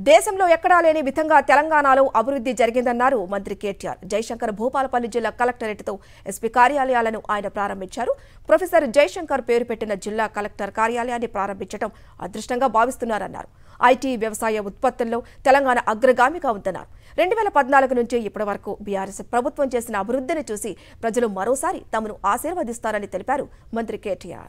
దేశంలో ఎక్కడా లేని విధంగా తెలంగాణలో అభివృద్ధి జరిగిందన్నారు మంత్రి కేటీఆర్ జయశంకర్ భూపాలపల్లి జిల్లా కలెక్టరేట్తో ఎస్పీ కార్యాలయాలను ఆయన ప్రారంభించారు ప్రొఫెసర్ జయశంకర్ పేరు పెట్టిన జిల్లా కలెక్టర్ కార్యాలయాన్ని ప్రారంభించడం అదృష్టంగా భావిస్తున్నారన్నారు ఐటీ వ్యవసాయ ఉత్పత్తుల్లో తెలంగాణ అగ్రగామిగా ఉందన్నారు రెండు వేల పద్నాలుగు నుంచి ఇప్పటి వరకు బీఆర్ఎస్ ప్రభుత్వం చేసిన అభివృద్ధిని చూసి ప్రజలు మరోసారి తమను ఆశీర్వదిస్తారని తెలిపారు మంత్రి కేటీఆర్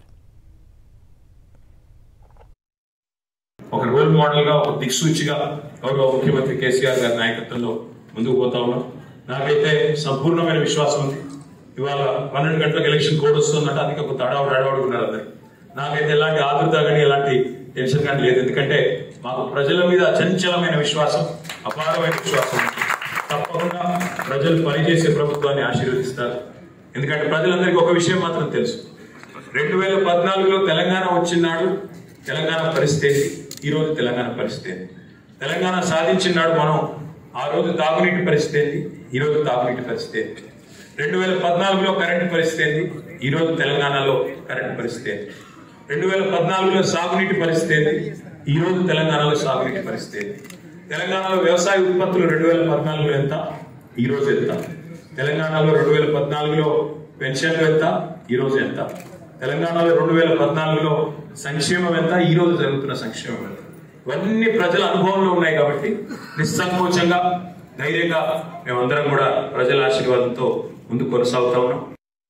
ఒక రోల్ మోడల్ గా ఒక దిక్సూచిగా గౌరవ ముఖ్యమంత్రి కేసీఆర్ గారి నాయకత్వంలో ముందుకు పోతా ఉన్నాం నాకైతే సంపూర్ణమైన విశ్వాసం ఉంది ఇవాళ పన్నెండు గంటలకు ఎలక్షన్ కోడ్ వస్తుందంటే అందుకే కొంత అడావుడు అడావుడు ఉన్నారు అందరు నాకైతే ఎలాంటి ఆదుర్త కానీ ఎలాంటి టెన్షన్ కానీ లేదు ఎందుకంటే మాకు ప్రజల మీద అచంచలమైన విశ్వాసం అపారమైన విశ్వాసం ఉంది. తప్పకుండా ప్రజలు పనిచేసే ప్రభుత్వాన్ని ఆశీర్వదిస్తారు ఎందుకంటే ప్రజలందరికీ ఒక విషయం మాత్రం తెలుసు రెండు వేల పద్నాలుగులో తెలంగాణ వచ్చినాడు తెలంగాణ పరిస్థితి ఏంటి? ఈ రోజు తెలంగాణ పరిస్థితి ఏంటి? తెలంగాణ సాధించినాడు మనం ఆ రోజు తాగునీటి పరిస్థితి ఏంటి ఈ రోజు తాగునీటి పరిస్థితి ఏంటి రెండు వేల పద్నాలుగులో కరెంటు పరిస్థితి ఏంటి ఈ రోజు తెలంగాణలో కరెంటు పరిస్థితి ఏంటి రెండు వేల పద్నాలుగులో సాగునీటి పరిస్థితి ఏంటి ఈ రోజు తెలంగాణలో సాగునీటి పరిస్థితి ఏంటి తెలంగాణలో వ్యవసాయ ఉత్పత్తులు రెండు వేల పద్నాలుగులో ఎంత ఈ రోజు ఎంత తెలంగాణలో రెండు వేల పద్నాలుగులో పెన్షన్లు ఎంత ఈ రోజు ఎంత తెలంగాణలో రెండు వేల పద్నాలుగులో సంక్షేమం ఎంత ఈ రోజు జరుగుతున్న సంక్షేమం ఎంత ఇవన్నీ ప్రజల అనుభవంలో ఉన్నాయి కాబట్టి నిస్సంకోచంగా ధైర్యంగా మేమందరం కూడా ప్రజల ఆశీర్వాదంతో ముందుకు కొనసాగుతా ఉన్నాం